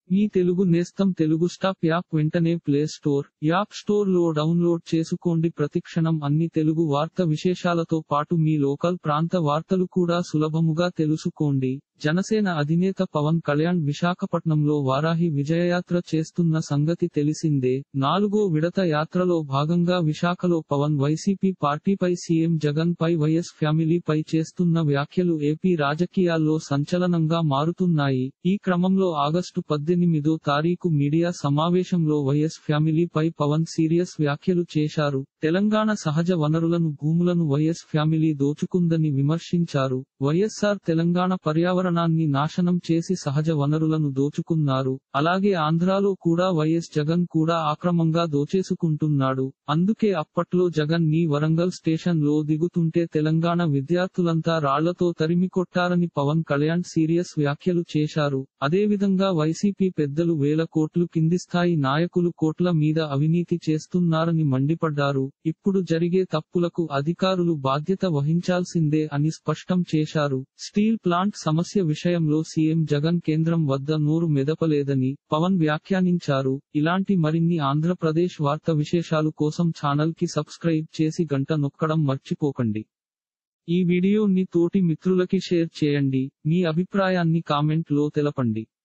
మీ తెలుగు నేస్తం Telugu stop app వెంటనే play store app store లో డౌన్లోడ్ చేసుకోండి ప్రతిక్షణం అన్ని తెలుగు వార్త విశేషాలతో పాటు మీ లోకల్ ప్రాంత వార్తలు కూడా సులభముగా తెలుసుకోండి జనసేన అధినేత పవన్ కళ్యాణ్ విశాఖపట్నంలో వారాహి విజయయాత్ర చేస్తున్న సంగతి తెలిసిందే నాలుగో విడత యాత్రలో భాగంగా విశాఖలో పవన్ వైసీపీ పార్టీపై సీఎం జగన్ పై వైఎస్ ఫ్యామిలీ పై చేస్తున్న వ్యాఖ్యలు ఏపీ రాజకీయాల్లో సంచలనంగా మారుతున్నాయి ఈ క్రమంలో ఆగస్టు పద్దెనిమిదో తారీఖు మీడియా సమావేశంలో వైఎస్ ఫ్యామిలీ పై పవన్ సీరియస్ వ్యాఖ్యలు చేశారు తెలంగాణ సహజ వనరులను భూములను వైఎస్ ఫ్యామిలీ దోచుకుందని విమర్శించారు వైఎస్ఆర్ తెలంగాణ పర్యావరణాన్ని నాశనం చేసి సహజ వనరులను దోచుకున్నారు అలాగే ఆంధ్రాలో కూడా వైఎస్ జగన్ కూడా ఆక్రమంగా దోచేసుకుంటున్నాడు అందుకే అప్పట్లో జగన్ ని వరంగల్ స్టేషన్ లో దిగుతుంటే తెలంగాణ విద్యార్థులంతా రాళ్లతో తరిమి కొట్టారని పవన్ కళ్యాణ్ సీరియస్ వ్యాఖ్యలు చేశారు అదేవిధంగా వైసీపీ పెద్దలు వేల కోట్లు కింది స్థాయి నాయకులు కోట్ల మీద అవినీతి చేస్తున్నారని మండిపడ్డారు ఇప్పుడు జరిగే తప్పులకు అధికారులు బాధ్యత వహించాల్సిందే అని స్పష్టం చేశారు స్టీల్ ప్లాంట్ సమస్య విషయంలో సీఎం జగన్ కేంద్రం వద్ద నోరు మెదపలేదని పవన్ వ్యాఖ్యానించారు ఇలాంటి మరిన్ని ఆంధ్రప్రదేశ్ వార్త విశేషాలు కోసం ఛానల్ కి సబ్స్క్రైబ్ చేసి గంట నొక్కడం మర్చిపోకండి ఈ వీడియోని తోటి మిత్రులకి షేర్ చేయండి మీ అభిప్రాయాన్ని కామెంట్ లో తెలపండి